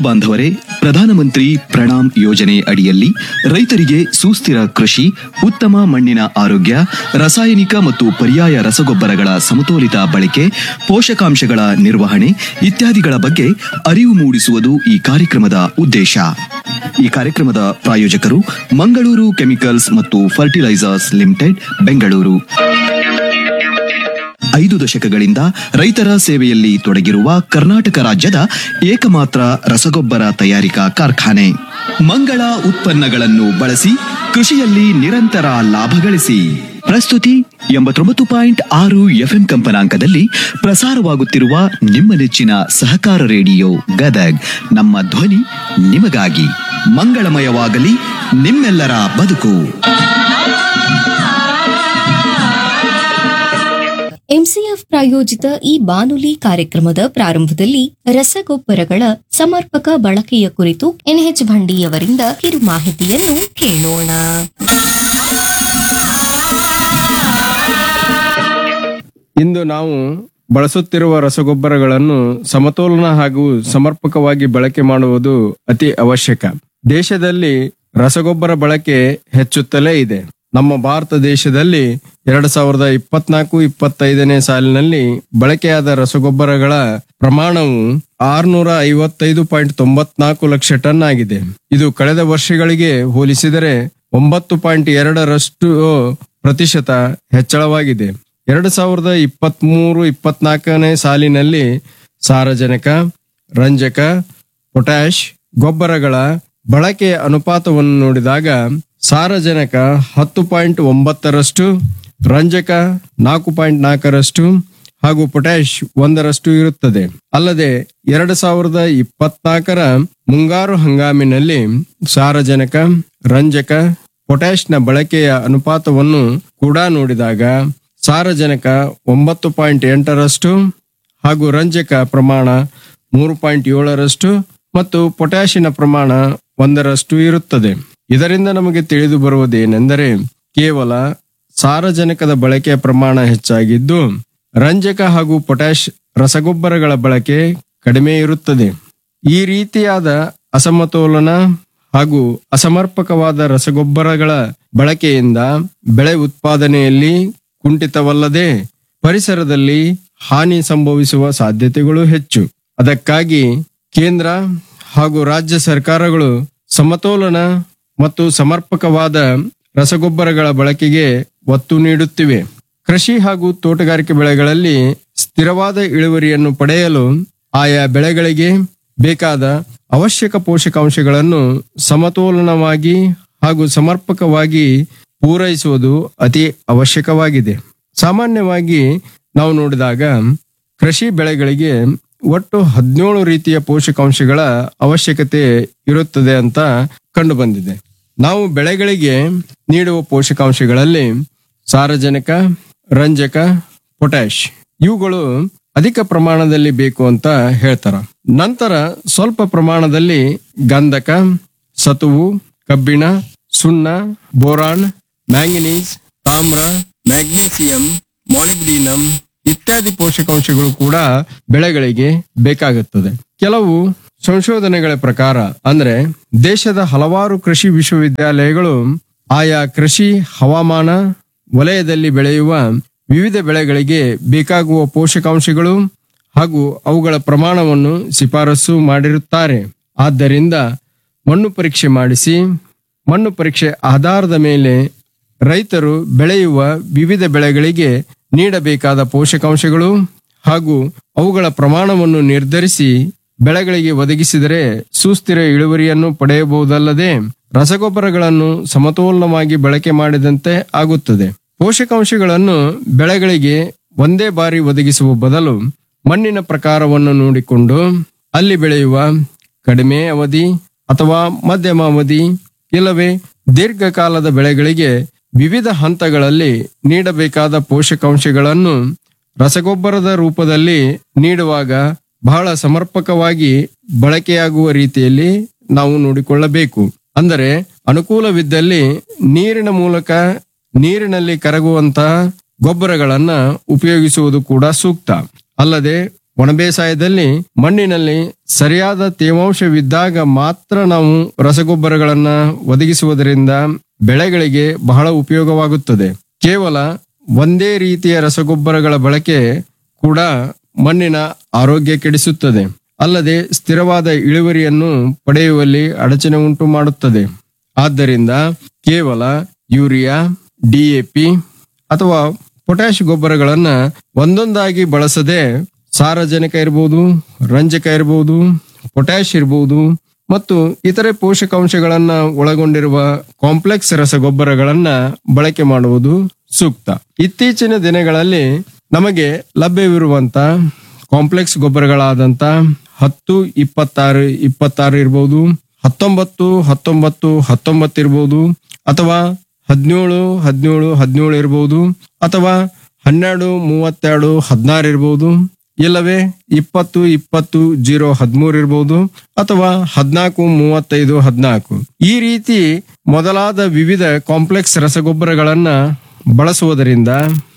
ಬಾಂಧವರೇ ಪ್ರಧಾನಮಂತ್ರಿ ಪ್ರಣಾಮ್ ಯೋಜನೆ ಅಡಿಯಲ್ಲಿ ರೈತರಿಗೆ ಸುಸ್ಥಿರ ಕೃಷಿ ಉತ್ತಮ ಮಣ್ಣಿನ ಆರೋಗ್ಯ ರಾಸಾಯನಿಕ ಮತ್ತು ಪರ್ಯಾಯ ರಸಗೊಬ್ಬರಗಳ ಸಮತೋಲಿತ ಬಳಕೆ ಪೋಷಕಾಂಶಗಳ ನಿರ್ವಹಣೆ ಇತ್ಯಾದಿಗಳ ಬಗ್ಗೆ ಅರಿವು ಮೂಡಿಸುವುದು ಈ ಕಾರ್ಯಕ್ರಮದ ಉದ್ದೇಶ ಈ ಕಾರ್ಯಕ್ರಮದ ಪ್ರಾಯೋಜಕರು ಮಂಗಳೂರು ಕೆಮಿಕಲ್ಸ್ ಮತ್ತು ಫರ್ಟಿಲೈಸರ್ಸ್ ಲಿಮಿಟೆಡ್ ಬೆಂಗಳೂರು ಐದು ದಶಕಗಳಿಂದ ರೈತರ ಸೇವೆಯಲ್ಲಿ ತೊಡಗಿರುವ ಕರ್ನಾಟಕ ರಾಜ್ಯದ ಏಕಮಾತ್ರ ರಸಗೊಬ್ಬರ ತಯಾರಿಕಾ ಕಾರ್ಖಾನೆ ಮಂಗಳ ಉತ್ಪನ್ನಗಳನ್ನು ಬಳಸಿ ಕೃಷಿಯಲ್ಲಿ ನಿರಂತರ ಲಾಭ ಗಳಿಸಿ ಪ್ರಸ್ತುತಿ ಎಂಬತ್ತೊಂಬತ್ತು ಪಾಯಿಂಟ್ ಆರು ಎಫ್ಎಂ ಕಂಪನಾಂಕದಲ್ಲಿ ಪ್ರಸಾರವಾಗುತ್ತಿರುವ ನಿಮ್ಮ ನೆಚ್ಚಿನ ಸಹಕಾರ ರೇಡಿಯೋ ಗದಗ್ ನಮ್ಮ ಧ್ವನಿ ನಿಮಗಾಗಿ ಮಂಗಳಮಯವಾಗಲಿ ನಿಮ್ಮೆಲ್ಲರ ಬದುಕು ಎಂಸಿಎಫ್ ಪ್ರಾಯೋಜಿತ ಈ ಬಾನುಲಿ ಕಾರ್ಯಕ್ರಮದ ಪ್ರಾರಂಭದಲ್ಲಿ ರಸಗೊಬ್ಬರಗಳ ಸಮರ್ಪಕ ಬಳಕೆಯ ಕುರಿತು ಎನ್ಎಚ್ ಭಂಡಿಯವರಿಂದ ಕಿರು ಮಾಹಿತಿಯನ್ನು ಕೇಳೋಣ ಇಂದು ನಾವು ಬಳಸುತ್ತಿರುವ ರಸಗೊಬ್ಬರಗಳನ್ನು ಸಮತೋಲನ ಹಾಗೂ ಸಮರ್ಪಕವಾಗಿ ಬಳಕೆ ಮಾಡುವುದು ಅತಿ ಅವಶ್ಯಕ ದೇಶದಲ್ಲಿ ರಸಗೊಬ್ಬರ ಬಳಕೆ ಹೆಚ್ಚುತ್ತಲೇ ಇದೆ ನಮ್ಮ ಭಾರತ ದೇಶದಲ್ಲಿ ಎರಡ್ ಸಾವಿರದ ಇಪ್ಪತ್ನಾಲ್ಕು ಇಪ್ಪತ್ತೈದನೇ ಸಾಲಿನಲ್ಲಿ ಬಳಕೆಯಾದ ರಸಗೊಬ್ಬರಗಳ ಪ್ರಮಾಣವು ಆರ್ನೂರ ಐವತ್ತೈದು ಪಾಯಿಂಟ್ ತೊಂಬತ್ನಾಲ್ಕು ಲಕ್ಷ ಟನ್ ಆಗಿದೆ ಇದು ಕಳೆದ ವರ್ಷಗಳಿಗೆ ಹೋಲಿಸಿದರೆ ಒಂಬತ್ತು ಪಾಯಿಂಟ್ ಎರಡರಷ್ಟು ಪ್ರತಿಶತ ಹೆಚ್ಚಳವಾಗಿದೆ ಎರಡು ಸಾವಿರದ ಇಪ್ಪತ್ಮೂರು ಇಪ್ಪತ್ನಾಲ್ಕನೇ ಸಾಲಿನಲ್ಲಿ ಸಾರಜನಕ ರಂಜಕ ಪೊಟ್ಯಾಷ್ ಗೊಬ್ಬರಗಳ ಬಳಕೆಯ ಅನುಪಾತವನ್ನು ನೋಡಿದಾಗ ಸಾರಜನಕ ಹತ್ತು ಪಾಯಿಂಟ್ ಒಂಬತ್ತರಷ್ಟು ರಂಜಕ ನಾಲ್ಕು ಪಾಯಿಂಟ್ ನಾಲ್ಕರಷ್ಟು ಹಾಗೂ ಪೊಟ್ಯಾಷ್ ಒಂದರಷ್ಟು ಇರುತ್ತದೆ ಅಲ್ಲದೆ ಎರಡು ಸಾವಿರದ ಇಪ್ಪತ್ನಾಲ್ಕರ ಮುಂಗಾರು ಹಂಗಾಮಿನಲ್ಲಿ ಸಾರಜನಕ ರಂಜಕ ಪೊಟ್ಯಾಷ್ನ ಬಳಕೆಯ ಅನುಪಾತವನ್ನು ಕೂಡ ನೋಡಿದಾಗ ಸಾರಜನಕ ಒಂಬತ್ತು ಪಾಯಿಂಟ್ ಎಂಟರಷ್ಟು ಹಾಗೂ ರಂಜಕ ಪ್ರಮಾಣ ಮೂರು ಪಾಯಿಂಟ್ ಏಳರಷ್ಟು ಮತ್ತು ಪೊಟ್ಯಾಷಿನ ಪ್ರಮಾಣ ಒಂದರಷ್ಟು ಇರುತ್ತದೆ ಇದರಿಂದ ನಮಗೆ ತಿಳಿದು ಬರುವುದೇನೆಂದರೆ ಕೇವಲ ಸಾರಜನಕದ ಬಳಕೆಯ ಪ್ರಮಾಣ ಹೆಚ್ಚಾಗಿದ್ದು ರಂಜಕ ಹಾಗೂ ಪೊಟ್ಯಾಷ್ ರಸಗೊಬ್ಬರಗಳ ಬಳಕೆ ಕಡಿಮೆ ಇರುತ್ತದೆ ಈ ರೀತಿಯಾದ ಅಸಮತೋಲನ ಹಾಗೂ ಅಸಮರ್ಪಕವಾದ ರಸಗೊಬ್ಬರಗಳ ಬಳಕೆಯಿಂದ ಬೆಳೆ ಉತ್ಪಾದನೆಯಲ್ಲಿ ಕುಂಠಿತವಲ್ಲದೆ ಪರಿಸರದಲ್ಲಿ ಹಾನಿ ಸಂಭವಿಸುವ ಸಾಧ್ಯತೆಗಳು ಹೆಚ್ಚು ಅದಕ್ಕಾಗಿ ಕೇಂದ್ರ ಹಾಗೂ ರಾಜ್ಯ ಸರ್ಕಾರಗಳು ಸಮತೋಲನ ಮತ್ತು ಸಮರ್ಪಕವಾದ ರಸಗೊಬ್ಬರಗಳ ಬಳಕೆಗೆ ಒತ್ತು ನೀಡುತ್ತಿವೆ ಕೃಷಿ ಹಾಗೂ ತೋಟಗಾರಿಕೆ ಬೆಳೆಗಳಲ್ಲಿ ಸ್ಥಿರವಾದ ಇಳುವರಿಯನ್ನು ಪಡೆಯಲು ಆಯಾ ಬೆಳೆಗಳಿಗೆ ಬೇಕಾದ ಅವಶ್ಯಕ ಪೋಷಕಾಂಶಗಳನ್ನು ಸಮತೋಲನವಾಗಿ ಹಾಗೂ ಸಮರ್ಪಕವಾಗಿ ಪೂರೈಸುವುದು ಅತಿ ಅವಶ್ಯಕವಾಗಿದೆ ಸಾಮಾನ್ಯವಾಗಿ ನಾವು ನೋಡಿದಾಗ ಕೃಷಿ ಬೆಳೆಗಳಿಗೆ ಒಟ್ಟು ಹದಿನೇಳು ರೀತಿಯ ಪೋಷಕಾಂಶಗಳ ಅವಶ್ಯಕತೆ ಇರುತ್ತದೆ ಅಂತ ಕಂಡು ಬಂದಿದೆ ನಾವು ಬೆಳೆಗಳಿಗೆ ನೀಡುವ ಪೋಷಕಾಂಶಗಳಲ್ಲಿ ಸಾರಜನಕ ರಂಜಕ ಪೊಟ್ಯಾಷ್ ಇವುಗಳು ಅಧಿಕ ಪ್ರಮಾಣದಲ್ಲಿ ಬೇಕು ಅಂತ ಹೇಳ್ತಾರ ನಂತರ ಸ್ವಲ್ಪ ಪ್ರಮಾಣದಲ್ಲಿ ಗಂಧಕ ಸತುವು ಕಬ್ಬಿಣ ಸುಣ್ಣ ಬೋರಾನ್ ಮ್ಯಾಂಗನೀಸ್ ತಾಮ್ರ ಮ್ಯಾಗ್ನೀಸಿಯಂ ಮಾಲಿಬ್ಡಿನಮ್ ಇತ್ಯಾದಿ ಪೋಷಕಾಂಶಗಳು ಕೂಡ ಬೆಳೆಗಳಿಗೆ ಬೇಕಾಗುತ್ತದೆ ಕೆಲವು ಸಂಶೋಧನೆಗಳ ಪ್ರಕಾರ ಅಂದ್ರೆ ದೇಶದ ಹಲವಾರು ಕೃಷಿ ವಿಶ್ವವಿದ್ಯಾಲಯಗಳು ಆಯಾ ಕೃಷಿ ಹವಾಮಾನ ವಲಯದಲ್ಲಿ ಬೆಳೆಯುವ ವಿವಿಧ ಬೆಳೆಗಳಿಗೆ ಬೇಕಾಗುವ ಪೋಷಕಾಂಶಗಳು ಹಾಗೂ ಅವುಗಳ ಪ್ರಮಾಣವನ್ನು ಶಿಫಾರಸು ಮಾಡಿರುತ್ತಾರೆ ಆದ್ದರಿಂದ ಮಣ್ಣು ಪರೀಕ್ಷೆ ಮಾಡಿಸಿ ಮಣ್ಣು ಪರೀಕ್ಷೆ ಆಧಾರದ ಮೇಲೆ ರೈತರು ಬೆಳೆಯುವ ವಿವಿಧ ಬೆಳೆಗಳಿಗೆ ನೀಡಬೇಕಾದ ಪೋಷಕಾಂಶಗಳು ಹಾಗೂ ಅವುಗಳ ಪ್ರಮಾಣವನ್ನು ನಿರ್ಧರಿಸಿ ಬೆಳೆಗಳಿಗೆ ಒದಗಿಸಿದರೆ ಸುಸ್ಥಿರ ಇಳುವರಿಯನ್ನು ಪಡೆಯಬಹುದಲ್ಲದೆ ರಸಗೊಬ್ಬರಗಳನ್ನು ಸಮತೋಲನವಾಗಿ ಬಳಕೆ ಮಾಡಿದಂತೆ ಆಗುತ್ತದೆ ಪೋಷಕಾಂಶಗಳನ್ನು ಬೆಳೆಗಳಿಗೆ ಒಂದೇ ಬಾರಿ ಒದಗಿಸುವ ಬದಲು ಮಣ್ಣಿನ ಪ್ರಕಾರವನ್ನು ನೋಡಿಕೊಂಡು ಅಲ್ಲಿ ಬೆಳೆಯುವ ಕಡಿಮೆ ಅವಧಿ ಅಥವಾ ಮಧ್ಯಮ ಅವಧಿ ಇಲ್ಲವೇ ದೀರ್ಘಕಾಲದ ಬೆಳೆಗಳಿಗೆ ವಿವಿಧ ಹಂತಗಳಲ್ಲಿ ನೀಡಬೇಕಾದ ಪೋಷಕಾಂಶಗಳನ್ನು ರಸಗೊಬ್ಬರದ ರೂಪದಲ್ಲಿ ನೀಡುವಾಗ ಬಹಳ ಸಮರ್ಪಕವಾಗಿ ಬಳಕೆಯಾಗುವ ರೀತಿಯಲ್ಲಿ ನಾವು ನೋಡಿಕೊಳ್ಳಬೇಕು ಅಂದರೆ ಅನುಕೂಲವಿದ್ದಲ್ಲಿ ನೀರಿನ ಮೂಲಕ ನೀರಿನಲ್ಲಿ ಕರಗುವಂತಹ ಗೊಬ್ಬರಗಳನ್ನ ಉಪಯೋಗಿಸುವುದು ಕೂಡ ಸೂಕ್ತ ಅಲ್ಲದೆ ಒಣ ಬೇಸಾಯದಲ್ಲಿ ಮಣ್ಣಿನಲ್ಲಿ ಸರಿಯಾದ ತೇವಾಂಶವಿದ್ದಾಗ ಮಾತ್ರ ನಾವು ರಸಗೊಬ್ಬರಗಳನ್ನ ಒದಗಿಸುವುದರಿಂದ ಬೆಳೆಗಳಿಗೆ ಬಹಳ ಉಪಯೋಗವಾಗುತ್ತದೆ ಕೇವಲ ಒಂದೇ ರೀತಿಯ ರಸಗೊಬ್ಬರಗಳ ಬಳಕೆ ಕೂಡ ಮಣ್ಣಿನ ಆರೋಗ್ಯ ಕೆಡಿಸುತ್ತದೆ ಅಲ್ಲದೆ ಸ್ಥಿರವಾದ ಇಳುವರಿಯನ್ನು ಪಡೆಯುವಲ್ಲಿ ಅಡಚಣೆ ಉಂಟು ಮಾಡುತ್ತದೆ ಆದ್ದರಿಂದ ಕೇವಲ ಯೂರಿಯಾ ಡಿಎಪಿ ಅಥವಾ ಪೊಟ್ಯಾಶ್ ಗೊಬ್ಬರಗಳನ್ನ ಒಂದೊಂದಾಗಿ ಬಳಸದೆ ಸಾರಜನಕ ಇರಬಹುದು ರಂಜಕ ಇರಬಹುದು ಪೊಟ್ಯಾಶ್ ಇರಬಹುದು ಮತ್ತು ಇತರೆ ಪೋಷಕಾಂಶಗಳನ್ನ ಒಳಗೊಂಡಿರುವ ಕಾಂಪ್ಲೆಕ್ಸ್ ರಸಗೊಬ್ಬರಗಳನ್ನ ಬಳಕೆ ಮಾಡುವುದು ಸೂಕ್ತ ಇತ್ತೀಚಿನ ದಿನಗಳಲ್ಲಿ ನಮಗೆ ಲಭ್ಯವಿರುವಂತ ಕಾಂಪ್ಲೆಕ್ಸ್ ಗೊಬ್ಬರಗಳಾದಂತ ಹತ್ತು ಇಪ್ಪತ್ತಾರು ಇಪ್ಪತ್ತಾರು ಇರಬಹುದು ಹತ್ತೊಂಬತ್ತು ಹತ್ತೊಂಬತ್ತು ಹತ್ತೊಂಬತ್ತು ಇರಬಹುದು ಅಥವಾ ಹದಿನೇಳು ಹದಿನೇಳು ಹದಿನೇಳು ಇರಬಹುದು ಅಥವಾ ಹನ್ನೆರಡು ಮೂವತ್ತೆರಡು ಹದಿನಾರು ಇರಬಹುದು ಇಲ್ಲವೇ ಇಪ್ಪತ್ತು ಇಪ್ಪತ್ತು ಜೀರೋ ಹದಿಮೂರು ಇರಬಹುದು ಅಥವಾ ಹದಿನಾಲ್ಕು ಮೂವತ್ತೈದು ಹದಿನಾಲ್ಕು ಈ ರೀತಿ ಮೊದಲಾದ ವಿವಿಧ ಕಾಂಪ್ಲೆಕ್ಸ್ ರಸಗೊಬ್ಬರಗಳನ್ನ ಬಳಸುವುದರಿಂದ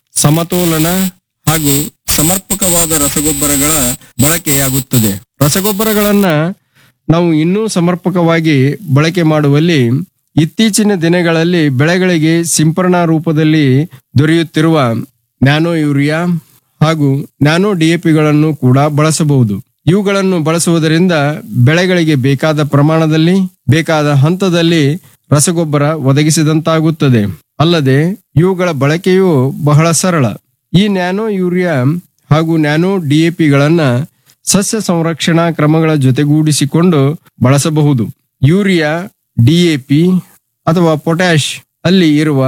ಸಮತೋಲನ ಹಾಗೂ ಸಮರ್ಪಕವಾದ ರಸಗೊಬ್ಬರಗಳ ಬಳಕೆಯಾಗುತ್ತದೆ ರಸಗೊಬ್ಬರಗಳನ್ನ ನಾವು ಇನ್ನೂ ಸಮರ್ಪಕವಾಗಿ ಬಳಕೆ ಮಾಡುವಲ್ಲಿ ಇತ್ತೀಚಿನ ದಿನಗಳಲ್ಲಿ ಬೆಳೆಗಳಿಗೆ ಸಿಂಪರಣಾ ರೂಪದಲ್ಲಿ ದೊರೆಯುತ್ತಿರುವ ನ್ಯಾನೋ ಯೂರಿಯಾ ಹಾಗೂ ನ್ಯಾನೋ ಡಿಎಪಿಗಳನ್ನು ಕೂಡ ಬಳಸಬಹುದು ಇವುಗಳನ್ನು ಬಳಸುವುದರಿಂದ ಬೆಳೆಗಳಿಗೆ ಬೇಕಾದ ಪ್ರಮಾಣದಲ್ಲಿ ಬೇಕಾದ ಹಂತದಲ್ಲಿ ರಸಗೊಬ್ಬರ ಒದಗಿಸಿದಂತಾಗುತ್ತದೆ ಅಲ್ಲದೆ ಇವುಗಳ ಬಳಕೆಯು ಬಹಳ ಸರಳ ಈ ನ್ಯಾನೋ ಯೂರಿಯಾ ಹಾಗೂ ನ್ಯಾನೋ ಡಿಎಪಿಗಳನ್ನ ಸಸ್ಯ ಸಂರಕ್ಷಣಾ ಕ್ರಮಗಳ ಜೊತೆಗೂಡಿಸಿಕೊಂಡು ಬಳಸಬಹುದು ಯೂರಿಯಾ ಡಿಎಪಿ ಅಥವಾ ಪೊಟ್ಯಾಶ್ ಅಲ್ಲಿ ಇರುವ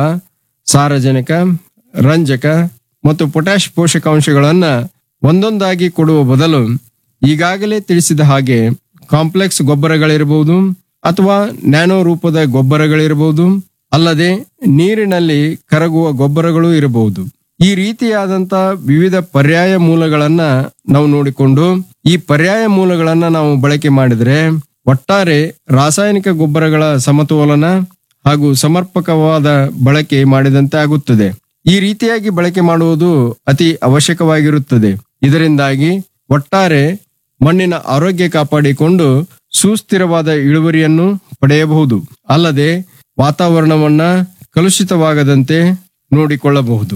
ಸಾರಜನಕ ರಂಜಕ ಮತ್ತು ಪೊಟ್ಯಾಶ್ ಪೋಷಕಾಂಶಗಳನ್ನ ಒಂದೊಂದಾಗಿ ಕೊಡುವ ಬದಲು ಈಗಾಗಲೇ ತಿಳಿಸಿದ ಹಾಗೆ ಕಾಂಪ್ಲೆಕ್ಸ್ ಗೊಬ್ಬರಗಳಿರಬಹುದು ಅಥವಾ ನ್ಯಾನೋ ರೂಪದ ಗೊಬ್ಬರಗಳಿರಬಹುದು ಅಲ್ಲದೆ ನೀರಿನಲ್ಲಿ ಕರಗುವ ಗೊಬ್ಬರಗಳು ಇರಬಹುದು ಈ ರೀತಿಯಾದಂತ ವಿವಿಧ ಪರ್ಯಾಯ ಮೂಲಗಳನ್ನ ನಾವು ನೋಡಿಕೊಂಡು ಈ ಪರ್ಯಾಯ ಮೂಲಗಳನ್ನ ನಾವು ಬಳಕೆ ಮಾಡಿದ್ರೆ ಒಟ್ಟಾರೆ ರಾಸಾಯನಿಕ ಗೊಬ್ಬರಗಳ ಸಮತೋಲನ ಹಾಗೂ ಸಮರ್ಪಕವಾದ ಬಳಕೆ ಮಾಡಿದಂತೆ ಆಗುತ್ತದೆ ಈ ರೀತಿಯಾಗಿ ಬಳಕೆ ಮಾಡುವುದು ಅತಿ ಅವಶ್ಯಕವಾಗಿರುತ್ತದೆ ಇದರಿಂದಾಗಿ ಒಟ್ಟಾರೆ ಮಣ್ಣಿನ ಆರೋಗ್ಯ ಕಾಪಾಡಿಕೊಂಡು ಸುಸ್ಥಿರವಾದ ಇಳುವರಿಯನ್ನು ಪಡೆಯಬಹುದು ಅಲ್ಲದೆ ವಾತಾವರಣವನ್ನ ಕಲುಷಿತವಾಗದಂತೆ ನೋಡಿಕೊಳ್ಳಬಹುದು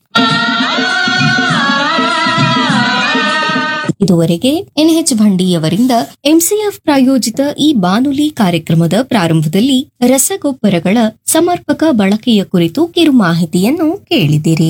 ಇದುವರೆಗೆ ಎನ್ಎಚ್ ಭಂಡಿಯವರಿಂದ ಎಂಸಿಎಫ್ ಪ್ರಾಯೋಜಿತ ಈ ಬಾನುಲಿ ಕಾರ್ಯಕ್ರಮದ ಪ್ರಾರಂಭದಲ್ಲಿ ರಸಗೊಬ್ಬರಗಳ ಸಮರ್ಪಕ ಬಳಕೆಯ ಕುರಿತು ಕಿರು ಮಾಹಿತಿಯನ್ನು ಕೇಳಿದಿರಿ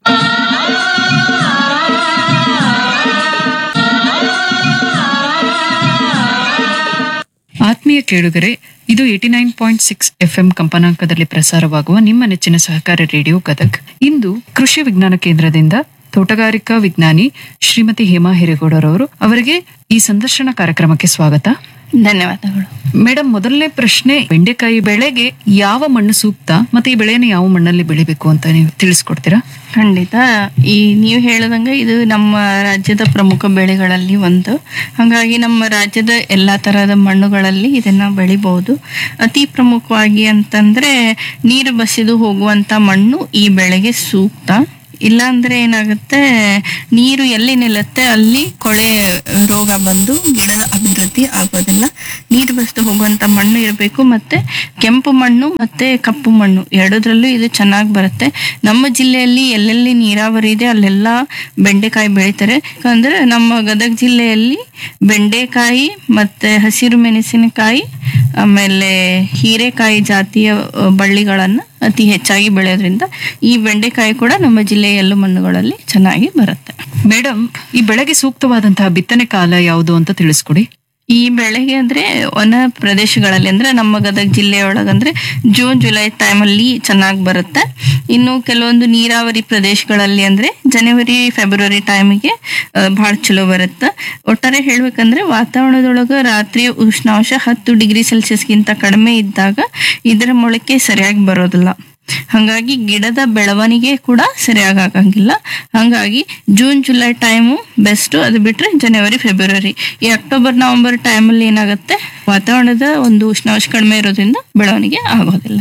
ಆತ್ಮೀಯ ಕೇಳುಗರೆ ಇದು eighty nine point six FM ಕಂಪನಾಂಕದಲ್ಲಿ ಪ್ರಸಾರವಾಗುವ ನಿಮ್ಮ ನೆಚ್ಚಿನ ಸಹಕಾರ ರೇಡಿಯೋ ಗದಗ್ ಇಂದು ಕೃಷಿ ವಿಜ್ಞಾನ ಕೇಂದ್ರದಿಂದ ತೋಟಗಾರಿಕಾ ವಿಜ್ಞಾನಿ ಶ್ರೀಮತಿ ಹೇಮಾ ಹಿರೇಗೌಡರವರು ಅವರಿಗೆ ಈ ಸಂದರ್ಶನ ಕಾರ್ಯಕ್ರಮಕ್ಕೆ ಸ್ವಾಗತ ಧನ್ಯವಾದಗಳು ಮೇಡಮ್ ಮೊದಲನೇ ಪ್ರಶ್ನೆ ಬೆಂಡೆಕಾಯಿ ಬೆಳೆಗೆ ಯಾವ ಮಣ್ಣು ಸೂಕ್ತ ಮತ್ತೆ ಈ ಬೆಳೆಯನ್ನು ಯಾವ ಮಣ್ಣಲ್ಲಿ ಬೆಳಿಬೇಕು ಅಂತ ನೀವು ತಿಳಿಸ್ಕೊಡ್ತೀರಾ ಖಂಡಿತ ಈ ನೀವು ಹೇಳದಂಗೆ ಇದು ನಮ್ಮ ರಾಜ್ಯದ ಪ್ರಮುಖ ಬೆಳೆಗಳಲ್ಲಿ ಒಂದು ಹಾಗಾಗಿ ನಮ್ಮ ರಾಜ್ಯದ ಎಲ್ಲ ತರಹದ ಮಣ್ಣುಗಳಲ್ಲಿ ಇದನ್ನ ಬೆಳಿಬಹುದು ಅತಿ ಪ್ರಮುಖವಾಗಿ ಅಂತಂದ್ರೆ ನೀರು ಬಸಿದು ಹೋಗುವಂತ ಮಣ್ಣು ಈ ಬೆಳೆಗೆ ಸೂಕ್ತ ಇಲ್ಲಾಂದ್ರೆ ಏನಾಗುತ್ತೆ ನೀರು ಎಲ್ಲಿ ನಿಲ್ಲುತ್ತೆ ಅಲ್ಲಿ ಕೊಳೆ ರೋಗ ಬಂದು ಗಿಡದ ಅಭಿವೃದ್ಧಿ ಆಗೋದಿಲ್ಲ ನೀರು ಬಸಿದು ಹೋಗುವಂತ ಮಣ್ಣು ಇರಬೇಕು ಮತ್ತೆ ಕೆಂಪು ಮಣ್ಣು ಮತ್ತೆ ಕಪ್ಪು ಮಣ್ಣು ಎರಡದ್ರಲ್ಲೂ ಇದು ಚೆನ್ನಾಗಿ ಬರುತ್ತೆ ನಮ್ಮ ಜಿಲ್ಲೆಯಲ್ಲಿ ಎಲ್ಲೆಲ್ಲಿ ನೀರಾವರಿ ಇದೆ ಅಲ್ಲೆಲ್ಲ ಬೆಂಡೆಕಾಯಿ ಬೆಳಿತಾರೆ ಯಾಕಂದ್ರೆ ನಮ್ಮ ಗದಗ ಜಿಲ್ಲೆಯಲ್ಲಿ ಬೆಂಡೆಕಾಯಿ ಮತ್ತೆ ಹಸಿರು ಮೆಣಸಿನಕಾಯಿ ಆಮೇಲೆ ಹೀರೆಕಾಯಿ ಜಾತಿಯ ಅ, ಬಳ್ಳಿಗಳನ್ನ ಅತಿ ಹೆಚ್ಚಾಗಿ ಬೆಳೆಯೋದ್ರಿಂದ ಈ ಬೆಂಡೆಕಾಯಿ ಕೂಡ ನಮ್ಮ ಜಿಲ್ಲೆಯ ಎಲ್ಲ ಮಣ್ಣುಗಳಲ್ಲಿ ಚೆನ್ನಾಗಿ ಬರುತ್ತೆ ಮೇಡಮ್ ಈ ಬೆಳೆಗೆ ಸೂಕ್ತವಾದಂತಹ ಬಿತ್ತನೆ ಕಾಲ ಯಾವುದು ಅಂತ ತಿಳಿಸ್ಕೊಡಿ ಈ ಬೆಳೆಗೆ ಅಂದ್ರೆ ವನ ಪ್ರದೇಶಗಳಲ್ಲಿ ಅಂದ್ರೆ ನಮ್ಮ ಗದಗ ಜಿಲ್ಲೆಯೊಳಗಂದ್ರೆ ಜೂನ್ ಜುಲೈ ಟೈಮಲ್ಲಿ ಚೆನ್ನಾಗಿ ಬರುತ್ತೆ ಇನ್ನು ಕೆಲವೊಂದು ನೀರಾವರಿ ಪ್ರದೇಶಗಳಲ್ಲಿ ಅಂದ್ರೆ ಜನವರಿ ಫೆಬ್ರವರಿ ಟೈಮಿಗೆ ಭಾಳ ಚಲೋ ಬರುತ್ತೆ ಒಟ್ಟಾರೆ ಹೇಳ್ಬೇಕಂದ್ರೆ ವಾತಾವರಣದೊಳಗೆ ರಾತ್ರಿ ಉಷ್ಣಾಂಶ ಹತ್ತು ಡಿಗ್ರಿ ಸೆಲ್ಸಿಯಸ್ಗಿಂತ ಕಡಿಮೆ ಇದ್ದಾಗ ಇದರ ಮೊಳಕೆ ಸರಿಯಾಗಿ ಬರೋದಿಲ್ಲ ಹಾಗಾಗಿ ಗಿಡದ ಬೆಳವಣಿಗೆ ಕೂಡ ಸರಿಯಾಗಿ ಆಗಂಗಿಲ್ಲ ಹಾಗಾಗಿ ಜೂನ್ ಜುಲೈ ಟೈಮು ಬೆಸ್ಟ್ ಅದು ಬಿಟ್ರೆ ಜನವರಿ ಫೆಬ್ರವರಿ ಈ ಅಕ್ಟೋಬರ್ ನವೆಂಬರ್ ಟೈಮಲ್ಲಿ ಏನಾಗುತ್ತೆ ವಾತಾವರಣದ ಒಂದು ಉಷ್ಣಾಂಶ ಕಡಿಮೆ ಇರೋದ್ರಿಂದ ಬೆಳವಣಿಗೆ ಆಗೋದಿಲ್ಲ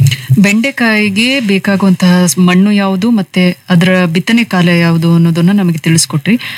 ಬೆಂಡೆಕಾಯಿಗೆ ಬೇಕಾಗುವಂತಹ ಮಣ್ಣು ಯಾವುದು ಮತ್ತೆ ಅದರ ಬಿತ್ತನೆ ಕಾಲ ಯಾವುದು ಅನ್ನೋದನ್ನ ನಮಗೆ ತಿಳಿಸ್ಕೊಟ್ರಿ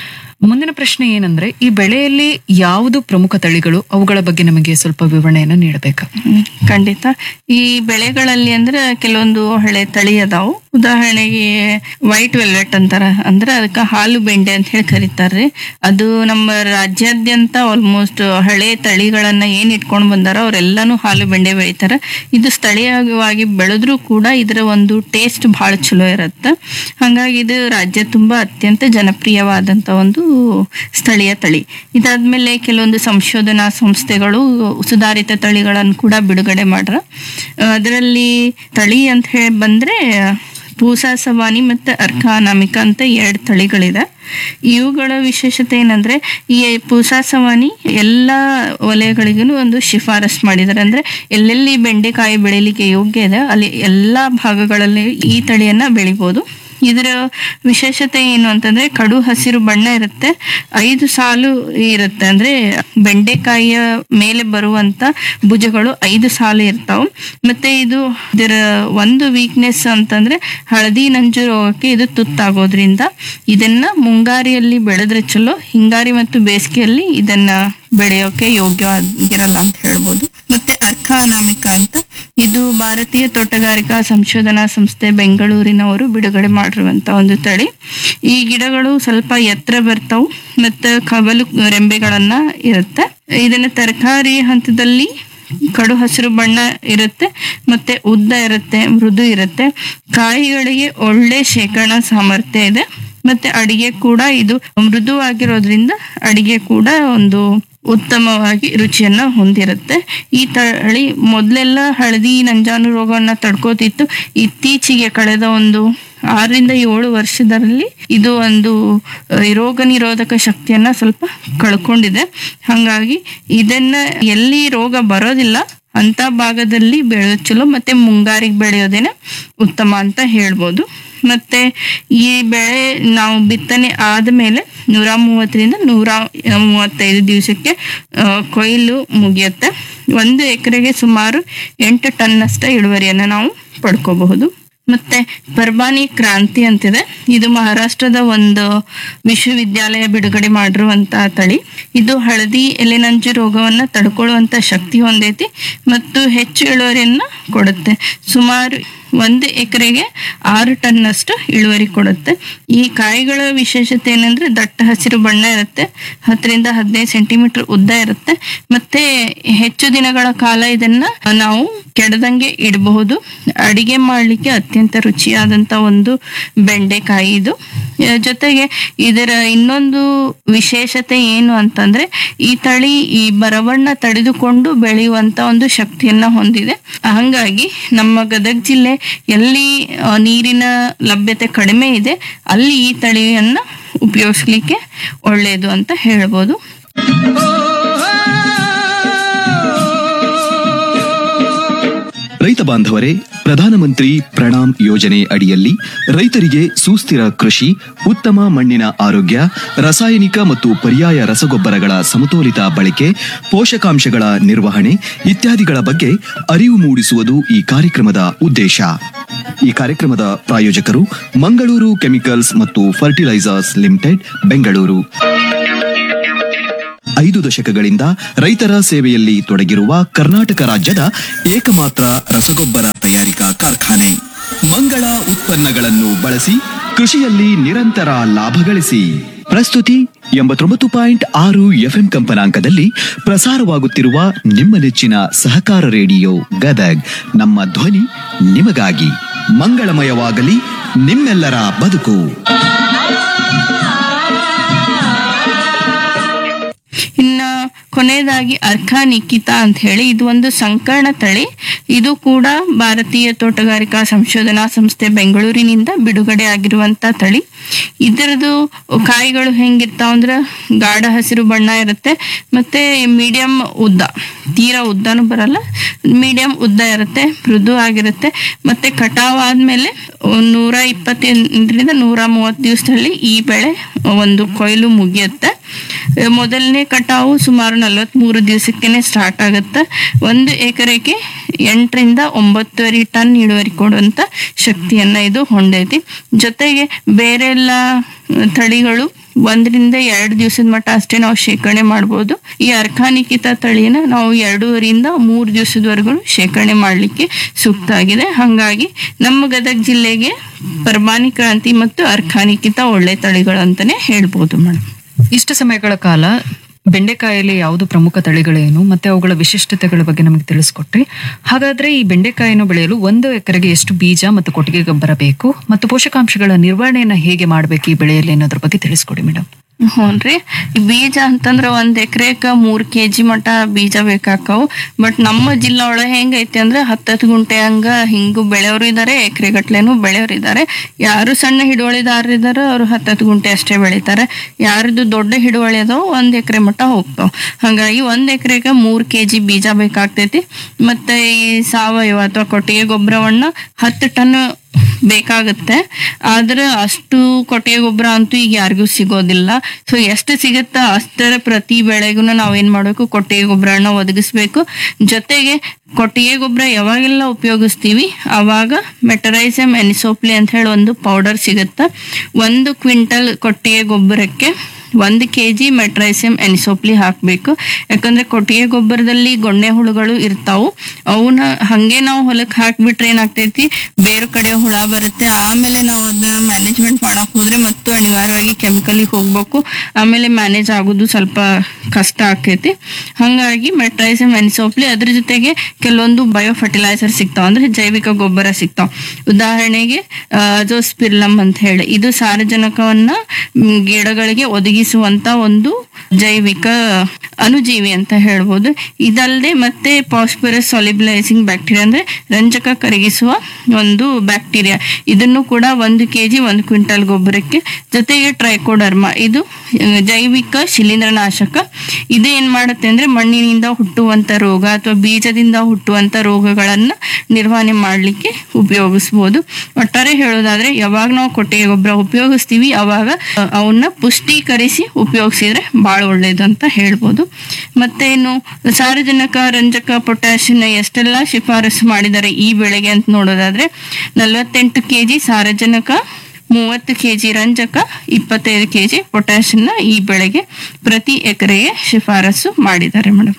ಮುಂದಿನ ಪ್ರಶ್ನೆ ಏನಂದ್ರೆ ಈ ಬೆಳೆಯಲ್ಲಿ ಯಾವುದು ಪ್ರಮುಖ ತಳಿಗಳು ಅವುಗಳ ಬಗ್ಗೆ ನಮಗೆ ಸ್ವಲ್ಪ ವಿವರಣೆಯನ್ನು ನೀಡಬೇಕು ಹ್ಮ್, ಖಂಡಿತ ಈ ಬೆಳೆಗಳಲ್ಲಿ ಅಂದ್ರೆ ಕೆಲವೊಂದು ಹಳೆ ತಳಿ ಅದಾವು ಉದಾಹರಣೆಗೆ ವೈಟ್ ವೆಲ್ವೆಟ್ ಅಂತಾರ ಅಂದ್ರೆ ಅದಕ್ಕೆ ಹಾಲು ಬೆಂಡೆ ಅಂತ ಹೇಳಿ ಕರೀತಾರ್ರಿ ಅದು ನಮ್ಮ ರಾಜ್ಯಾದ್ಯಂತ ಆಲ್ಮೋಸ್ಟ್ ಹಳೆ ತಳಿಗಳನ್ನ ಏನ್ ಇಟ್ಕೊಂಡ್ ಬಂದಾರ ಅವರೆಲ್ಲಾನು ಹಾಲು ಬೆಂಡೆ ಬೆಳಿತಾರ ಇದು ಸ್ಥಳೀಯವಾಗಿ ಬೆಳೆದ್ರೂ ಕೂಡ ಇದರ ಒಂದು ಟೇಸ್ಟ್ ಬಹಳ ಚಲೋ ಇರುತ್ತೆ ಹಾಗಾಗಿ ಇದು ರಾಜ್ಯ ತುಂಬಾ ಅತ್ಯಂತ ಜನಪ್ರಿಯವಾದಂತ ಒಂದು ಸ್ಥಳೀಯ ತಳಿ ಇದಾದ್ಮೇಲೆ ಕೆಲವೊಂದು ಸಂಶೋಧನಾ ಸಂಸ್ಥೆಗಳು ಸುಧಾರಿತ ತಳಿಗಳನ್ನು ಕೂಡ ಬಿಡುಗಡೆ ಮಾಡ್ರ ಅದರಲ್ಲಿ ತಳಿ ಅಂತ ಹೇಳಿ ಬಂದ್ರೆ ಪೂಸಾ ಸವಾನಿ ಮತ್ತು ಅರ್ಕ ಅನಾಮಿಕ ಅಂತ ಎರಡು ತಳಿಗಳಿದೆ ಇವುಗಳ ವಿಶೇಷತೆ ಏನಂದ್ರೆ ಈ ಪೂಸಾ ಸವಾನಿ ಎಲ್ಲ ವಲಯಗಳಿಗೂ ಒಂದು ಶಿಫಾರಸ್ ಮಾಡಿದ್ದಾರೆ ಅಂದ್ರೆ ಎಲ್ಲೆಲ್ಲಿ ಬೆಂಡೆಕಾಯಿ ಬೆಳಿಲಿಕ್ಕೆ ಯೋಗ್ಯ ಇದೆ ಅಲ್ಲಿ ಎಲ್ಲಾ ಭಾಗಗಳಲ್ಲಿ ಈ ತಳಿಯನ್ನ ಬೆಳಿಬೋದು ಇದರ ವಿಶೇಷತೆ ಏನು ಅಂತಂದ್ರೆ ಕಡು ಹಸಿರು ಬಣ್ಣ ಇರುತ್ತೆ ಐದು ಸಾಲು ಇರುತ್ತೆ ಅಂದ್ರೆ ಬೆಂಡೆಕಾಯಿಯ ಮೇಲೆ ಬರುವಂತ ಭುಜಗಳು ಐದು ಸಾಲು ಇರ್ತಾವ ಮತ್ತೆ ಇದು ಇದರ ಒಂದು ವೀಕ್ನೆಸ್ ಅಂತಂದ್ರೆ ಹಳದಿ ನಂಜು ರೋಗಕ್ಕೆ ಇದು ತುತ್ತಾಗೋದ್ರಿಂದ ಇದನ್ನ ಮುಂಗಾರಿಯಲ್ಲಿ ಬೆಳೆದ್ರೆ ಚಲೋ ಹಿಂಗಾರಿ ಮತ್ತು ಬೇಸಿಗೆಯಲ್ಲಿ ಇದನ್ನ ಬೆಳೆಯೋಕೆ ಯೋಗ್ಯವಾಗಿರಲ್ಲ ಅಂತ ಹೇಳ್ಬೋದು ಮತ್ತೆ ಅರ್ಕ ಅನಾಮಿಕ ಅಂತ ಇದು ಭಾರತೀಯ ತೋಟಗಾರಿಕಾ ಸಂಶೋಧನಾ ಸಂಸ್ಥೆ ಬೆಂಗಳೂರಿನವರು ಬಿಡುಗಡೆ ಮಾಡಿರುವಂತ ಒಂದು ತಳಿ ಈ ಗಿಡಗಳು ಸ್ವಲ್ಪ ಎತ್ತರ ಬರ್ತಾವು ಮತ್ತೆ ಕವಲು ರೆಂಬೆಗಳನ್ನ ಇರುತ್ತೆ ಇದನ್ನ ತರಕಾರಿ ಹಂತದಲ್ಲಿ ಕಡು ಹಸಿರು ಬಣ್ಣ ಇರುತ್ತೆ ಮತ್ತೆ ಉದ್ದ ಇರುತ್ತೆ ಮೃದು ಇರುತ್ತೆ ಕಾಯಿಗಳಿಗೆ ಒಳ್ಳೆ ಶೇಖರಣಾ ಸಾಮರ್ಥ್ಯ ಇದೆ ಮತ್ತೆ ಅಡಿಗೆ ಕೂಡ ಇದು ಮೃದುವಾಗಿರೋದ್ರಿಂದ ಅಡಿಗೆ ಕೂಡ ಒಂದು ಉತ್ತಮವಾಗಿ ರುಚಿಯನ್ನ ಹೊಂದಿರುತ್ತೆ ಈ ತಳಿ ಮೊದಲೆಲ್ಲ ಹಳದಿ ನಂಜಾನು ರೋಗವನ್ನ ತಡ್ಕೋತಿತ್ತು ಇತ್ತೀಚೆಗೆ ಕಳೆದ ಒಂದು ಆರರಿಂದ ಏಳು ವರ್ಷದಲ್ಲಿ ಇದು ಒಂದು ಅಹ್, ರೋಗ ನಿರೋಧಕ ಶಕ್ತಿಯನ್ನ ಸ್ವಲ್ಪ ಕಳ್ಕೊಂಡಿದೆ ಹಾಗಾಗಿ ಇದನ್ನ ಎಲ್ಲಿ ರೋಗ ಬರೋದಿಲ್ಲ ಅಂತ ಭಾಗದಲ್ಲಿ ಬೆಳೆಯೋದು ಚಲೋ ಮತ್ತೆ ಮುಂಗಾರಿಗೆ ಬೆಳೆಯೋದೇನೆ ಉತ್ತಮ ಅಂತ ಹೇಳ್ಬೋದು ಮತ್ತೆ ಈ ಬೆಳೆ ನಾವು ಬಿತ್ತನೆ ಆದಮೇಲೆ ನೂರ ಮೂವತ್ತರಿಂದ ನೂರ ಮೂವತ್ತೈದು ದಿವಸಕ್ಕೆ ಆ, ಕೊಯ್ಲು ಮುಗಿಯುತ್ತೆ ಒಂದು ಎಕರೆಗೆ ಸುಮಾರು ಎಂಟು ಟನ್ನಷ್ಟ ಇಳುವರಿಯನ್ನು ನಾವು ಪಡ್ಕೋಬಹುದು ಮತ್ತೆ ಪರ್ಬಾನಿ ಕ್ರಾಂತಿ ಅಂತಿದೆ ಇದು ಮಹಾರಾಷ್ಟ್ರದ ಒಂದು ವಿಶ್ವವಿದ್ಯಾಲಯ ಬಿಡುಗಡೆ ಮಾಡಿರುವಂತಹ ತಳಿ ಇದು ಹಳದಿ ಎಲೆನಂಜು ರೋಗವನ್ನ ತಡ್ಕೊಳ್ಳುವಂತ ಶಕ್ತಿ ಹೊಂದೈತಿ ಮತ್ತು ಹೆಚ್ಚು ಇಳುವರಿಯನ್ನ ಕೊಡುತ್ತೆ ಸುಮಾರು ಒಂದು ಎಕರೆಗೆ ಆರು ಟನ್ನಷ್ಟು ಇಳುವರಿ ಕೊಡುತ್ತೆ ಈ ಕಾಯಿಗಳ ವಿಶೇಷತೆ ಏನಂದ್ರೆ ದಟ್ಟ ಹಸಿರು ಬಣ್ಣ ಇರುತ್ತೆ ಹತ್ತರಿಂದ ಹದಿನೈದು ಸೆಂಟಿಮೀಟರ್ ಉದ್ದ ಇರುತ್ತೆ ಮತ್ತೆ ಹೆಚ್ಚು ದಿನಗಳ ಕಾಲ ಇದನ್ನ ನಾವು ಕೆಡದಂಗೆ ಇಡಬಹುದು ಅಡಿಗೆ ಮಾಡ್ಲಿಕ್ಕೆ ಅತ್ಯಂತ ರುಚಿಯಾದಂತ ಒಂದು ಬೆಂಡೆಕಾಯಿ ಇದು ಆ, ಜೊತೆಗೆ ಇದರ ಇನ್ನೊಂದು ವಿಶೇಷತೆ ಏನು ಅಂತಂದ್ರೆ ಈ ತಳಿ ಈ ಬರವಣ್ಣ ತಡೆದುಕೊಂಡು ಬೆಳೆಯುವಂತ ಒಂದು ಶಕ್ತಿಯನ್ನ ಹೊಂದಿದೆ ಹಂಗಾಗಿ ನಮ್ಮ ಗದಗ ಜಿಲ್ಲೆ ಎಲ್ಲಿ ಆ, ನೀರಿನ ಲಭ್ಯತೆ ಕಡಿಮೆ ಇದೆ ಅಲ್ಲಿ ಈ ತಳಿಯನ್ನ ಉಪಯೋಗಿಸ್ಲಿಕ್ಕೆ ಒಳ್ಳೆಯದು ಅಂತ ಹೇಳ್ಬೋದು ರೈತ ಬಾಂಧವರೇ ಪ್ರಧಾನಮಂತ್ರಿ ಪ್ರಣಾಮ್ ಯೋಜನೆ ಅಡಿಯಲ್ಲಿ ರೈತರಿಗೆ ಸುಸ್ಥಿರ ಕೃಷಿ ಉತ್ತಮ ಮಣ್ಣಿನ ಆರೋಗ್ಯ ರಾಸಾಯನಿಕ ಮತ್ತು ಪರ್ಯಾಯ ರಸಗೊಬ್ಬರಗಳ ಸಮತೋಲಿತ ಬಳಕೆ ಪೋಷಕಾಂಶಗಳ ನಿರ್ವಹಣೆ ಇತ್ಯಾದಿಗಳ ಬಗ್ಗೆ ಅರಿವು ಮೂಡಿಸುವುದು ಈ ಕಾರ್ಯಕ್ರಮದ ಉದ್ದೇಶ ಈ ಕಾರ್ಯಕ್ರಮದ ಪ್ರಾಯೋಜಕರು ಮಂಗಳೂರು ಕೆಮಿಕಲ್ಸ್ ಮತ್ತು ಫರ್ಟಿಲೈಸರ್ಸ್ ಲಿಮಿಟೆಡ್ ಬೆಂಗಳೂರು ಐದು ದಶಕಗಳಿಂದ ರೈತರ ಸೇವೆಯಲ್ಲಿ ತೊಡಗಿರುವ ಕರ್ನಾಟಕ ರಾಜ್ಯದ ಏಕಮಾತ್ರ ರಸಗೊಬ್ಬರ ತಯಾರಿಕಾ ಕಾರ್ಖಾನೆ ಮಂಗಳ ಉತ್ಪನ್ನಗಳನ್ನು ಬಳಸಿ ಕೃಷಿಯಲ್ಲಿ ನಿರಂತರ ಲಾಭ ಗಳಿಸಿ ಪ್ರಸ್ತುತಿ ಎಂಬತ್ತೊಂಬತ್ತು ಪಾಯಿಂಟ್ ಆರು ಎಫ್ಎಂ ಕಂಪನಾಂಕದಲ್ಲಿ ಪ್ರಸಾರವಾಗುತ್ತಿರುವ ನಿಮ್ಮ ನೆಚ್ಚಿನ ಸಹಕಾರ ರೇಡಿಯೋ ಗದಗ್ ನಮ್ಮ ಧ್ವನಿ ನಿಮಗಾಗಿ ಮಂಗಳಮಯವಾಗಲಿ ನಿಮ್ಮೆಲ್ಲರ ಬದುಕು ಇನ್ನ ಕೊನೆಯದಾಗಿ ಅರ್ಕ ನಿಖಿತಾ ಅಂತ ಹೇಳಿ ಇದು ಒಂದು ಸಂಕರ್ಣ ತಳಿ ಇದು ಕೂಡ ಭಾರತೀಯ ತೋಟಗಾರಿಕಾ ಸಂಶೋಧನಾ ಸಂಸ್ಥೆ ಬೆಂಗಳೂರಿನಿಂದ ಬಿಡುಗಡೆ ಆಗಿರುವಂತ ತಳಿ ಇದರದು ಕಾಯಿಗಳು ಹೆಂಗಿರ್ತಾವ ಅಂದ್ರ ಗಾಢ ಹಸಿರು ಬಣ್ಣ ಇರುತ್ತೆ ಮತ್ತೆ ಮೀಡಿಯಂ ಉದ್ದ ತೀರಾ ಉದ್ದನೂ ಬರಲ್ಲ ಮೀಡಿಯಂ ಉದ್ದ ಇರುತ್ತೆ ಮೃದು ಆಗಿರುತ್ತೆ ಮತ್ತೆ ಕಟಾವ್ ಆದ್ಮೇಲೆ ಒಂದ್ ನೂರ ಇಪ್ಪತ್ತೈದರಿಂದ ನೂರ ಮೂವತ್ತು ದಿವಸದಲ್ಲಿ ಈ ಬೆಳೆ ಒಂದು ಕೊಯ್ಲು ಮುಗಿಯುತ್ತೆ ಮೊದಲನೇ ಕಟಾವು ಸುಮಾರು ನಲವತ್ಮೂರು ದಿವಸಕ್ಕೇನೆ ಸ್ಟಾರ್ಟ್ ಆಗುತ್ತೆ ಒಂದು ಎಕರೆಗೆ ಎಂಟರಿಂದ ಒಂಬತ್ತುವರೆ ಟನ್ ಇಳುವರಿ ಕೊಡುವಂತ ಶಕ್ತಿಯನ್ನ ಇದು ಹೊಂದೈತಿ ಜೊತೆಗೆ ಬೇರೆ ಎಲ್ಲ ತಳಿಗಳು ಒಂದರಿಂದ ಎರಡು ದಿವಸದ ಮಟ್ಟ ಅಷ್ಟೇ ನಾವು ಶೇಖರಣೆ ಮಾಡ್ಬೋದು ಈ ಅರ್ಕಾನಿಕಿತ ತಳಿನ ನಾವು ಎರಡೂವರಿಂದ ಮೂರು ದಿವಸದವರೆಗೂ ಶೇಖರಣೆ ಮಾಡಲಿಕ್ಕೆ ಸೂಕ್ತ ಆಗಿದೆ ಹಾಗಾಗಿ ನಮ್ಮ ಗದಗ ಜಿಲ್ಲೆಗೆ ಪರ್ಮಾನಿ ಕ್ರಾಂತಿ ಮತ್ತು ಅರ್ಕಾನಿಕಿತ ಒಳ್ಳೆ ತಳಿಗಳು ಅಂತಾನೆ ಹೇಳ್ಬೋದು ಮೇಡಮ್ ಇಷ್ಟು ಸಮಯಗಳ ಕಾಲ ಬೆಂಡೆಕಾಯಲ್ಲಿ ಯಾವುದು ಪ್ರಮುಖ ತಳಿಗಳೇನು ಮತ್ತೆ ಅವುಗಳ ವಿಶಿಷ್ಟತೆಗಳ ಬಗ್ಗೆ ನಮಗೆ ತಿಳಿಸ್ಕೊಟ್ರಿ ಹಾಗಾದ್ರೆ ಈ ಬೆಂಡೆಕಾಯಿಯನ್ನು ಬೆಳೆಯಲು ಒಂದು ಎಕರೆಗೆ ಎಷ್ಟು ಬೀಜ ಮತ್ತು ಕೊಟ್ಟಿಗೆ ಗೊಬ್ಬರ ಬೇಕು ಮತ್ತು ಪೋಷಕಾಂಶಗಳ ನಿರ್ವಹಣೆಯನ್ನ ಹೇಗೆ ಮಾಡಬೇಕು ಈ ಬೆಳೆಯಲ್ಲಿ ಅನ್ನೋದ್ರ ಬಗ್ಗೆ ತಿಳಿಸ್ಕೊಡಿ ಮೇಡಮ್ ಹ್ಞೂನ್ರಿ ಈ ಬೀಜ ಅಂತಂದ್ರ ಒಂದ್ ಎಕರೆಕ ಮೂರ್ ಕೆ ಜಿ ಮಟ ಬೀಜ ಬೇಕಾಕಾವು ಬಟ್ ನಮ್ಮ ಜಿಲ್ಲಾ ಒಳಗೆ ಹೆಂಗೈತಿ ಅಂದ್ರೆ ಹತ್ತತ್ತು ಗುಂಟೆ ಹಂಗ ಹಿಂಗು ಬೆಳೆಯೋರು ಇದಾರೆ ಎಕರೆ ಗಟ್ಲೆನು ಬೆಳೆಯೋರು ಇದಾರೆ ಯಾರು ಸಣ್ಣ ಹಿಡುವಳಿದಾರರು ಇದಾರೆ ಅವ್ರು ಹತ್ತತ್ತು ಗುಂಟೆ ಅಷ್ಟೇ ಬೆಳಿತಾರೆ ಯಾರ್ದು ದೊಡ್ಡ ಹಿಡುವಳಿ ಅದಾವ ಒಂದ್ ಎಕರೆ ಮಟ್ಟ ಹೋಗ್ತಾವ ಹಂಗಾಗಿ ಒಂದ್ ಎಕರೆಗೆ ಮೂರ್ ಕೆ ಜಿ ಬೀಜ ಬೇಕಾಗ್ತೈತಿ ಮತ್ತೆ ಈ ಸಾವಯವ ಅಥವಾ ಕೊಟ್ಟಿಗೆ ಗೊಬ್ಬರವನ್ನ ಹತ್ತು ಟನ್ ಬೇಕಾಗುತ್ತೆ ಆದ್ರೆ ಅಷ್ಟು ಕೊಟ್ಟಿಗೆ ಗೊಬ್ಬರ ಅಂತೂ ಈಗ ಯಾರಿಗೂ ಸಿಗೋದಿಲ್ಲ ಸೊ ಎಷ್ಟು ಸಿಗುತ್ತ ಅಷ್ಟರ ಪ್ರತಿ ಬೆಳೆಗೂ ನಾವೇನ್ ಮಾಡ್ಬೇಕು ಕೊಟ್ಟಿಗೆ ಗೊಬ್ಬರನ ಒದಗಿಸ್ಬೇಕು ಜೊತೆಗೆ ಕೊಟ್ಟಿಗೆ ಗೊಬ್ಬರ ಯಾವಾಗೆಲ್ಲ ಉಪಯೋಗಿಸ್ತೀವಿ ಅವಾಗ ಮೆಟರೈಸಮ್ ಎನಿಸೋಪ್ಲಿ ಅಂತ ಹೇಳಿ ಒಂದು ಪೌಡರ್ ಸಿಗುತ್ತ ಒಂದು ಕ್ವಿಂಟಲ್ ಕೊಟ್ಟಿಗೆ ಗೊಬ್ಬರಕ್ಕೆ ಒಂದು ಕೆ ಜಿ ಮೆಟ್ರೈಸಿಯಂ ಎನಿಸೋಪ್ಲಿ ಹಾಕಬೇಕು ಯಾಕಂದ್ರೆ ಕೊಟ್ಟಿಗೆ ಗೊಬ್ಬರದಲ್ಲಿ ಗೊಣ್ಣೆ ಹುಳುಗಳು ಇರ್ತಾವು ಅವನ್ನ ಹಂಗೆ ನಾವು ಹೊಲಕ್ಕೆ ಹಾಕ್ಬಿಟ್ರೆ ಏನಾಗ್ತೈತಿ ಬೇರೆ ಕಡೆ ಹುಳ ಬರುತ್ತೆ ಆಮೇಲೆ ನಾವು ಅದನ್ನ ಮ್ಯಾನೇಜ್ಮೆಂಟ್ ಮಾಡಕ್ ಹೋದ್ರೆ ಮತ್ತು ಅನಿವಾರ್ಯವಾಗಿ ಕೆಮಿಕಲಿಗೆ ಹೋಗ್ಬೇಕು ಆಮೇಲೆ ಮ್ಯಾನೇಜ್ ಆಗೋದು ಸ್ವಲ್ಪ ಕಷ್ಟ ಆಕೈತಿ ಹಂಗಾಗಿ ಮೆಟ್ರೈಸಿಯಂ ಎನಿಸೋಪ್ಲಿ ಅದ್ರ ಜೊತೆಗೆ ಕೆಲವೊಂದು ಬಯೋ ಫರ್ಟಿಲೈಸರ್ ಸಿಗ್ತಾವ ಅಂದ್ರೆ ಜೈವಿಕ ಗೊಬ್ಬರ ಸಿಗ್ತಾವ ಉದಾಹರಣೆಗೆ ಅಜೋಸ್ಪಿರ್ಲಮ್ ಅಂತ ಹೇಳಿ ಇದು ಸಾರಜನಕವನ್ನ ಮ್, ಗಿಡಗಳಿಗೆ ಒದಗಿಸುವಂತ ಒಂದು ಜೈವಿಕ ಅನುಜೀವಿ ಅಂತ ಹೇಳ್ಬೋದು ಇದಲ್ಲದೆ ಮತ್ತೆ ಪಾಸ್ಪರಸ್ ಸಾಲಿಬ್ಲೈಸಿಂಗ್ ಬ್ಯಾಕ್ಟೀರಿಯಾ ಅಂದ್ರೆ ರಂಜಕ ಕರಗಿಸುವ ಒಂದು ಬ್ಯಾಕ್ಟೀರಿಯಾ ಇದನ್ನು ಕೂಡ ಒಂದು ಕೆಜಿ ಒಂದು ಕ್ವಿಂಟಲ್ ಗೊಬ್ಬರಕ್ಕೆ ಜೊತೆಗೆ ಟ್ರೈಕೋಡರ್ಮಾ ಇದು ಆ, ಜೈವಿಕ ಶಿಲೀಂಧ್ರನಾಶಕ ಇದು ಏನ್ ಮಾಡುತ್ತೆ ಅಂದ್ರೆ ಮಣ್ಣಿನಿಂದ ಹುಟ್ಟುವಂತ ರೋಗ ಅಥವಾ ಬೀಜದಿಂದ ಹುಟ್ಟುವಂತ ರೋಗಗಳನ್ನ ನಿರ್ವಹಣೆ ಮಾಡ್ಲಿಕ್ಕೆ ಉಪಯೋಗಿಸ್ಬೋದು ಒಟ್ಟಾರೆ ಹೇಳೋದಾದ್ರೆ ಯಾವಾಗ ನಾವು ಕೊಟ್ಟಿಗೆ ಗೊಬ್ಬರ ಉಪಯೋಗಿಸ್ತೀವಿ ಅವಾಗ ಅ, ಅವನ್ನ ಪುಷ್ಟೀಕರಿಸಿ ಉಪಯೋಗಿಸಿದ್ರೆ ಬಹಳ ಒಳ್ಳೇದು ಅಂತ ಹೇಳ್ಬೋದು ಮತ್ತೆ ಇನ್ನು ಸಾರಜನಕ ರಂಜಕ ಪೊಟ್ಯಾಷಿಯಂ ಎಷ್ಟೆಲ್ಲ ಶಿಫಾರಸು ಮಾಡಿದ್ದಾರೆ ಈ ಬೆಳೆಗೆ ಅಂತ ನೋಡೋದಾದ್ರೆ ನಲವತ್ತೆಂಟು ಕೆಜಿ ಸಾರಜನಕ ಮೂವತ್ತು ಕೆಜಿ ರಂಜಕ ಇಪ್ಪತ್ತೈದು ಕೆಜಿ ಪೊಟ್ಯಾಷಿಯಂನ ಈ ಬೆಳೆಗೆ ಪ್ರತಿ ಎಕರೆಗೆ ಶಿಫಾರಸು ಮಾಡಿದ್ದಾರೆ ಮೇಡಮ್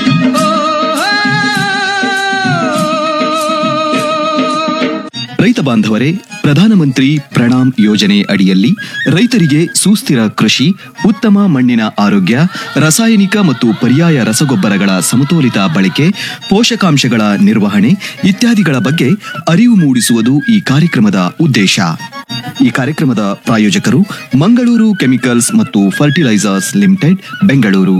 ರೈತ ಬಾಂಧವರೇ ಪ್ರಧಾನಮಂತ್ರಿ ಪ್ರಣಾಮ್ ಯೋಜನೆ ಅಡಿಯಲ್ಲಿ ರೈತರಿಗೆ ಸುಸ್ಥಿರ ಕೃಷಿ ಉತ್ತಮ ಮಣ್ಣಿನ ಆರೋಗ್ಯ ರಾಸಾಯನಿಕ ಮತ್ತು ಪರ್ಯಾಯ ರಸಗೊಬ್ಬರಗಳ ಸಮತೋಲಿತ ಬಳಕೆ ಪೋಷಕಾಂಶಗಳ ನಿರ್ವಹಣೆ ಇತ್ಯಾದಿಗಳ ಬಗ್ಗೆ ಅರಿವು ಮೂಡಿಸುವುದು ಈ ಕಾರ್ಯಕ್ರಮದ ಉದ್ದೇಶ ಈ ಕಾರ್ಯಕ್ರಮದ ಪ್ರಾಯೋಜಕರು ಮಂಗಳೂರು ಕೆಮಿಕಲ್ಸ್ ಮತ್ತು ಫರ್ಟಿಲೈಸರ್ಸ್ ಲಿಮಿಟೆಡ್ ಬೆಂಗಳೂರು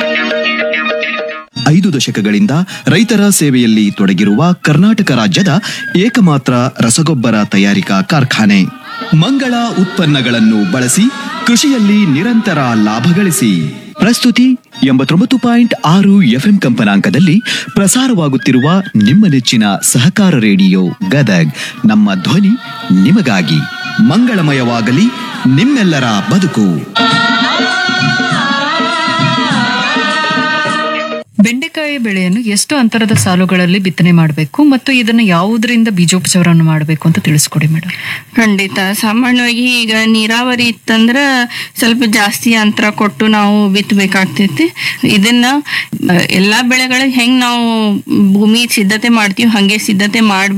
ಐದು ದಶಕಗಳಿಂದ ರೈತರ ಸೇವೆಯಲ್ಲಿ ತೊಡಗಿರುವ ಕರ್ನಾಟಕ ರಾಜ್ಯದ ಏಕಮಾತ್ರ ರಸಗೊಬ್ಬರ ತಯಾರಿಕಾ ಕಾರ್ಖಾನೆ ಮಂಗಳ ಉತ್ಪನ್ನಗಳನ್ನು ಬಳಸಿ ಕೃಷಿಯಲ್ಲಿ ನಿರಂತರ ಲಾಭ ಗಳಿಸಿ ಪ್ರಸ್ತುತಿ ಎಂಬತ್ತೊಂಬತ್ತು ಪಾಯಿಂಟ್ ಆರು ಎಫ್ಎಂ ಕಂಪನಾಂಕದಲ್ಲಿ ಪ್ರಸಾರವಾಗುತ್ತಿರುವ ನಿಮ್ಮ ನೆಚ್ಚಿನ ಸಹಕಾರ ರೇಡಿಯೋ ಗದಗ್ ನಮ್ಮ ಧ್ವನಿ ನಿಮಗಾಗಿ ಮಂಗಳಮಯವಾಗಲಿ ನಿಮ್ಮೆಲ್ಲರ ಬದುಕು ಬೆಂಡೆಕಾಯಿ ಬೆಳೆಯನ್ನು ಎಷ್ಟು ಅಂತರದ ಸಾಲುಗಳಲ್ಲಿ ಬಿತ್ತನೆ ಮಾಡಬೇಕು ಮತ್ತು ಇದನ್ನು ಯಾವುದರಿಂದ ಬೀಜೋಪಚಾರವನ್ನು ಮಾಡಬೇಕು ಅಂತ ತಿಳಿಸ್ಕೊಡಿ ಮೇಡಮ್ ಖಂಡಿತ ಸಾಮಾನ್ಯವಾಗಿ ಈಗ ನೀರಾವರಿ ಇತ್ತಂದ್ರ ಸ್ವಲ್ಪ ಜಾಸ್ತಿ ಅಂತರ ಕೊಟ್ಟು ನಾವು ಬಿತ್ತಬೇಕಾಗ್ತೈತಿ ಇದನ್ನ ಆ, ಎಲ್ಲಾ ಬೆಳೆಗಳಿಗೆ ಹೆಂಗ್ ನಾವು ಭೂಮಿ ಸಿದ್ಧತೆ ಮಾಡ್ತೀವಿ ಹಂಗೆ ಸಿದ್ಧತೆ ಮಾಡ್ಬೇಕು